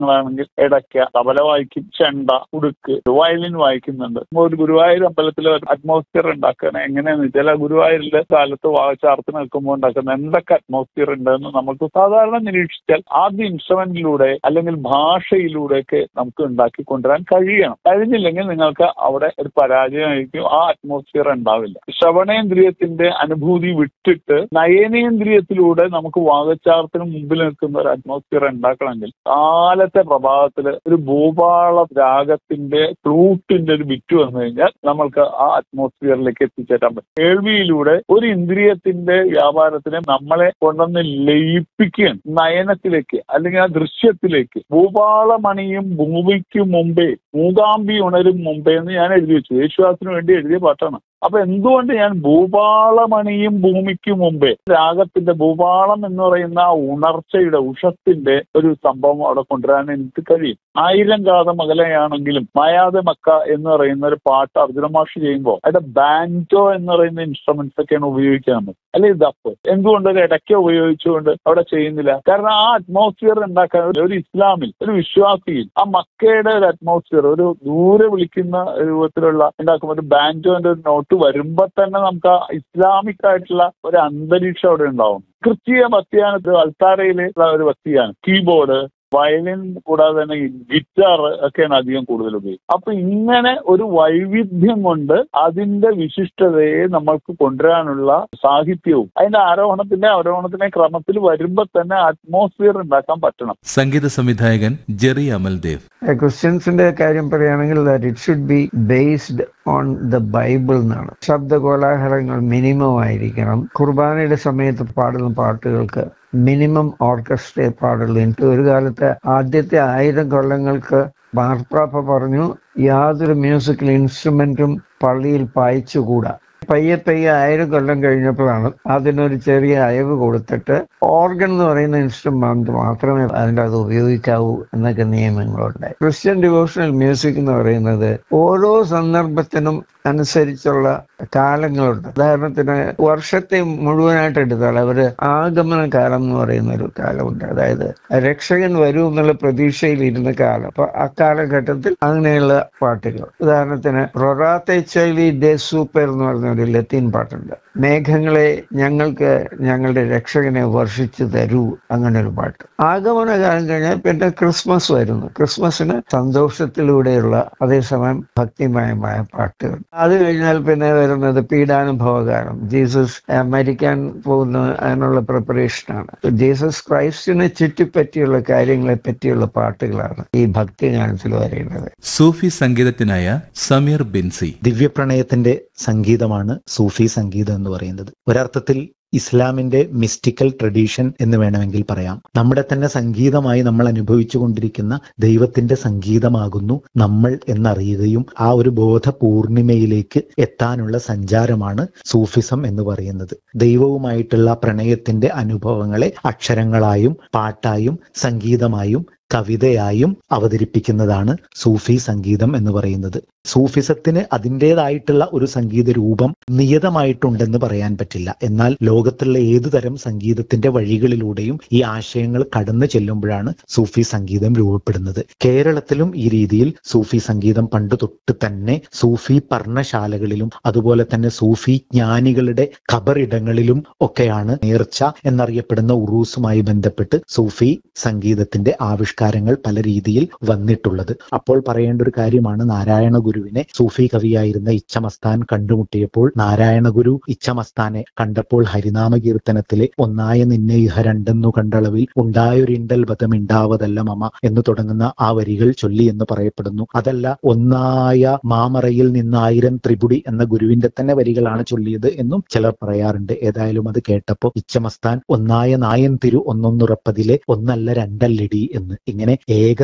ആണെങ്കിൽ ഇടയ്ക്ക തബല വായിക്കും ചെണ്ട ഉടുക്ക് വയലിൻ വായിക്കുന്നുണ്ട് ഒരു ഗുരുവായൂർ അമ്പലത്തിൽ അറ്റ്മോസ്ഫിയർ ഉണ്ടാക്കാൻ എങ്ങനെയാന്ന് വെച്ചാൽ ആ ഗുരുവായൂരിലെ കാലത്ത് വാചാർത്തിന് നിൽക്കുമ്പോൾ ഉണ്ടാക്കുന്ന എന്തൊക്കെ അറ്റ്മോസ്ഫിയർ ഉണ്ടെന്ന് നമുക്ക് സാധാരണ നിരീക്ഷിച്ചാൽ ആദ്യ ഇൻസ്ട്രുമെന്റിലൂടെ അല്ലെങ്കിൽ ഭാഷയിലൂടെയൊക്കെ നമുക്ക് ഉണ്ടാക്കി കൊണ്ടുവരാൻ കഴിയണം കഴിഞ്ഞില്ലെങ്കിൽ നിങ്ങൾക്ക് അവിടെ ഒരു പരാജയമായിരിക്കും ആ അറ്റ്മോസ്ഫിയർ ഉണ്ടാവില്ല ശ്രവണേന്ദ്രിയത്തിന്റെ അനുഭൂതി വിട്ടിട്ട് നയനേന്ദ്രിയത്തിലൂടെ നമുക്ക് വാഗച്ചാർത്തിന് മുമ്പിൽ നിൽക്കുന്ന ഒരു അറ്റ്മോസ്ഫിയർ ഉണ്ടാക്കണമെങ്കിൽ കാലത്തെ പ്രഭാതത്തിൽ ഒരു ഭൂപാള രാഗത്തിന്റെ ഫ്ലൂട്ടിന്റെ ഒരു ബിറ്റ് വന്നു കഴിഞ്ഞാൽ നമ്മൾക്ക് ആ അറ്റ്മോസ്ഫിയറിലേക്ക് എത്തിച്ചേരാൻ പറ്റും കേൾവിയിലൂടെ ഒരു ഇന്ദ്രിയത്തിന്റെ വ്യാപാരത്തിനെ നമ്മളെ കൊണ്ടുവന്ന് ലയിപ്പിക്കുകയാണ് നയനത്തിലേക്ക് അല്ലെങ്കിൽ ആ ദൃശ്യത്തിലേക്ക് ഭൂപാളമണിയും ഭൂമിക്ക് മുമ്പേ മൂകാംബി ഉണരും മുമ്പേ എന്ന് ഞാൻ എഴുതി വെച്ചു യേശുദാസിന് വേണ്ടി എഴുതിയ പാട്ടാണ് അപ്പൊ എന്തുകൊണ്ട് ഞാൻ ഭൂപാളമണിയും ഭൂമിക്ക് മുമ്പേ രാഗത്തിന്റെ ഭൂപാളം എന്ന് പറയുന്ന ആ ഉണർച്ചയുടെ ഉഷത്തിന്റെ ഒരു സംഭവം അവിടെ കൊണ്ടുവരാൻ എനിക്ക് കഴിയും ആയിരം കാതം അകലെയാണെങ്കിലും മായാതെ മക്ക എന്ന് പറയുന്ന ഒരു പാട്ട് അർജുന മാഷ് ചെയ്യുമ്പോൾ അതിന്റെ ബാൻജോ എന്ന് പറയുന്ന ഇൻസ്ട്രുമെന്റ്സ് ഒക്കെയാണ് ഉപയോഗിക്കാൻ പറ്റും അല്ലെങ്കിൽ ദഫ് എന്തുകൊണ്ട് ഒരു ഇടയ്ക്ക് ഉപയോഗിച്ചുകൊണ്ട് അവിടെ ചെയ്യുന്നില്ല കാരണം ആ അറ്റ്മോസ്ഫിയർ ഉണ്ടാക്കാൻ ഒരു ഇസ്ലാമിൽ ഒരു വിശ്വാസിയിൽ ആ മക്കയുടെ ഒരു അറ്റ്മോസ്ഫിയർ ഒരു ദൂരെ വിളിക്കുന്ന രൂപത്തിലുള്ള ഉണ്ടാക്കുമ്പോൾ ഒരു ബാൻജോന്റെ ഒരു നോട്ട് വരുമ്പോൾ തന്നെ നമുക്ക് ആ ഇസ്ലാമിക് ആയിട്ടുള്ള ഒരു അന്തരീക്ഷം അവിടെ ഉണ്ടാവും ക്രിസ്തീയ ഭക്തിയാനത്ത് അൽത്താരയിലുള്ള ഒരു ഭക്തിയാണ് കീബോർഡ് വയലിൻ കൂടാതെ തന്നെ ഗിറ്റാർ ഒക്കെയാണ് അധികം കൂടുതൽ ഉപയോഗിക്കുന്നത് അപ്പൊ ഇങ്ങനെ ഒരു വൈവിധ്യം കൊണ്ട് അതിന്റെ വിശിഷ്ടതയെ നമ്മൾക്ക് കൊണ്ടുവരാനുള്ള സാഹിത്യവും അതിന്റെ ആരോഹണത്തിന്റെ അവരോഹണത്തിന്റെ ക്രമത്തിൽ വരുമ്പോൾ തന്നെ അറ്റ്മോസ്ഫിയർ ഉണ്ടാക്കാൻ പറ്റണം സംഗീത സംവിധായകൻ ജെറി അമൽദേവ് ക്രിസ്ത്യൻസിന്റെ കാര്യം പറയുകയാണെങ്കിൽ it should be based on the Bible എന്നാണ് ശബ്ദ കോലാഹലങ്ങൾ മിനിമം ആയിരിക്കണം കുർബാനയുടെ സമയത്ത് പാടുന്ന പാട്ടുകൾക്ക് മിനിമം ഓർക്കസ്ട്രയെ പാടുള്ളൂ എനിക്ക് ഒരു കാലത്ത് ആദ്യത്തെ ആയിരം കൊല്ലങ്ങൾക്ക് മാർപ്പാപ്പ പറഞ്ഞു യാതൊരു മ്യൂസിക്കൽ ഇൻസ്ട്രുമെന്റും പള്ളിയിൽ പായിച്ചുകൂടാ പയ്യെ പയ്യെ ആയിരം കൊല്ലം കഴിഞ്ഞപ്പോഴാണ് അതിനൊരു ചെറിയ അയവ് കൊടുത്തിട്ട് ഓർഗൻ എന്ന് പറയുന്ന ഇൻസ്ട്രുമെന്റ് മാത്രമേ അതിൻ്റെ അത് ഉപയോഗിക്കാവൂ എന്നൊക്കെ നിയമങ്ങളുണ്ടായി ക്രിസ്ത്യൻ ഡിവോഷണൽ മ്യൂസിക് എന്ന് പറയുന്നത് ഓരോ സന്ദർഭത്തിനും അനുസരിച്ചുള്ള കാലങ്ങളുണ്ട് ഉദാഹരണത്തിന് വർഷത്തെ മുഴുവനായിട്ട് എടുത്താൽ അവര് ആഗമന കാലം എന്ന് പറയുന്ന ഒരു കാലമുണ്ട് അതായത് രക്ഷകൻ വരൂ എന്നുള്ള പ്രതീക്ഷയിൽ ഇരുന്ന കാലം അപ്പൊ ആ കാലഘട്ടത്തിൽ അങ്ങനെയുള്ള പാട്ടുകൾ ഉദാഹരണത്തിന് റൊറാത്തെ ചൈലി ഡേ സൂപ്പർ എന്ന് പറഞ്ഞ ഒരു ലത്തീൻ പാട്ടുണ്ട് മേഘങ്ങളെ ഞങ്ങൾക്ക് ഞങ്ങളുടെ രക്ഷകനെ വർഷിച്ചു തരൂ അങ്ങനെ ഒരു പാട്ട് ആഗമന കാലം കഴിഞ്ഞാൽ പിന്നെ ക്രിസ്മസ് വരുന്നു ക്രിസ്മസിന് സന്തോഷത്തിലൂടെയുള്ള അതേസമയം ഭക്തിമയമായ പാട്ടുകൾ അത് കഴിഞ്ഞാൽ പിന്നെ വരുന്നത് പീഡാനുഭവകാലം ജീസസ് മരിക്കാൻ പോകുന്ന അതിനുള്ള പ്രിപ്പറേഷനാണ് ജീസസ് ക്രൈസ്റ്റിനെ ചുറ്റിപ്പറ്റിയുള്ള കാര്യങ്ങളെ പറ്റിയുള്ള പാട്ടുകളാണ് ഈ ഭക്തിഗാനത്തിൽ വരുന്നത് സൂഫി സംഗീതജ്ഞനായ സമീർ ബിൻസി ദിവ്യപ്രണയത്തിന്റെ സംഗീതമാണ് സൂഫി സംഗീതം എന്ന് പറയുന്നത് ഒരർത്ഥത്തിൽ ഇസ്ലാമിന്റെ മിസ്റ്റിക്കൽ ട്രഡീഷൻ എന്ന് വേണമെങ്കിൽ പറയാം നമ്മുടെ തന്നെ സംഗീതമായി നമ്മൾ അനുഭവിച്ചു കൊണ്ടിരിക്കുന്ന ദൈവത്തിന്റെ സംഗീതമാകുന്നു നമ്മൾ എന്നറിയുകയും ആ ഒരു ബോധ പൂർണിമയിലേക്ക് എത്താനുള്ള സഞ്ചാരമാണ് സൂഫിസം എന്ന് പറയുന്നത് ദൈവവുമായിട്ടുള്ള പ്രണയത്തിന്റെ അനുഭവങ്ങളെ അക്ഷരങ്ങളായും പാട്ടായും സംഗീതമായും കവിതയായും അവതരിപ്പിക്കുന്നതാണ് സൂഫി സംഗീതം എന്ന് പറയുന്നത് സൂഫിസത്തിന് അതിൻ്റെതായിട്ടുള്ള ഒരു സംഗീത രൂപം നിയതമായിട്ടുണ്ടെന്ന് പറയാൻ പറ്റില്ല എന്നാൽ ലോകത്തുള്ള ഏതു തരം സംഗീതത്തിന്റെ വഴികളിലൂടെയും ഈ ആശയങ്ങൾ കടന്നു ചെല്ലുമ്പോഴാണ് സൂഫി സംഗീതം രൂപപ്പെടുന്നത് കേരളത്തിലും ഈ രീതിയിൽ സൂഫി സംഗീതം പണ്ട് തൊട്ട് തന്നെ സൂഫി പർണശാലകളിലും അതുപോലെ തന്നെ സൂഫി ജ്ഞാനികളുടെ ഖബറിടങ്ങളിലും ഒക്കെയാണ് നേർച്ച എന്നറിയപ്പെടുന്ന ഉറൂസുമായി ബന്ധപ്പെട്ട് സൂഫി സംഗീതത്തിന്റെ ആവിഷ്കാരങ്ങൾ പല രീതിയിൽ വന്നിട്ടുള്ളത് അപ്പോൾ പറയേണ്ട ഒരു കാര്യമാണ് നാരായണ ഗുരുവിനെ സൂഫി കവിയായിരുന്ന ഇച്ഛമസ്താൻ കണ്ടുമുട്ടിയപ്പോൾ നാരായണ ഗുരു ഇച്ഛമസ്താനെ കണ്ടപ്പോൾ ഹരിനാമ കീർത്തനത്തിലെ ഒന്നായ നിന്നെ ഇഹ രണ്ടെന്നു കണ്ടളവിൽ ഉണ്ടായൊരിണ്ടൽ വധമിണ്ടാവതല്ല മമ എന്ന് തുടങ്ങുന്ന ആ വരികൾ ചൊല്ലി എന്ന് പറയപ്പെടുന്നു അതല്ല ഒന്നായ മാമറയിൽ നിന്നായിരം ത്രിപുടി എന്ന ഗുരുവിന്റെ തന്നെ വരികളാണ് ചൊല്ലിയത് എന്നും ചിലർ പറയാറുണ്ട് ഏതായാലും അത് കേട്ടപ്പോൾ ഇച്ഛമസ്താൻ ഒന്നായ നായൻ തിരു ഒന്നൊന്നുറപ്പതിലെ ഒന്നല്ല രണ്ടല്ലടി എന്ന് ഇങ്ങനെ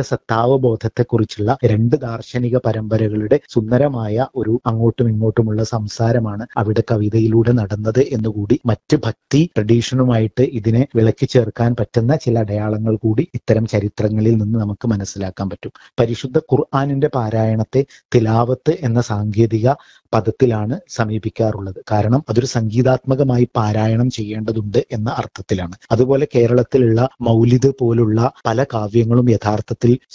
ഏകസത്താവബോധത്തെക്കുറിച്ചുള്ള രണ്ട് ദാർശനിക പരമ്പരകളുടെ സുന്ദരമായ ഒരു അങ്ങോട്ടും ഇങ്ങോട്ടുമുള്ള സംസാരമാണ് അവിടെ കവിതയിലൂടെ നടന്നത് എന്നുകൂടി മറ്റ് ഭക്തി ട്രഡീഷനുമായിട്ട് ഇതിനെ വിളക്കി ചേർക്കാൻ പറ്റുന്ന ചില അടയാളങ്ങൾ കൂടി ഇത്തരം ചരിത്രങ്ങളിൽ നിന്ന് നമുക്ക് മനസ്സിലാക്കാൻ പറ്റും പരിശുദ്ധ ഖുർആാനിന്റെ പാരായണത്തെ തിലാവത്ത് എന്ന സാങ്കേതിക പദത്തിലാണ് സമീപിക്കാറുള്ളത് കാരണം അതൊരു സംഗീതാത്മകമായി പാരായണം ചെയ്യേണ്ടതുണ്ട് എന്ന അർത്ഥത്തിലാണ് അതുപോലെ കേരളത്തിലുള്ള മൗലിദ് പോലുള്ള പല കാവ്യങ്ങളും യഥാർത്ഥത്തിൽ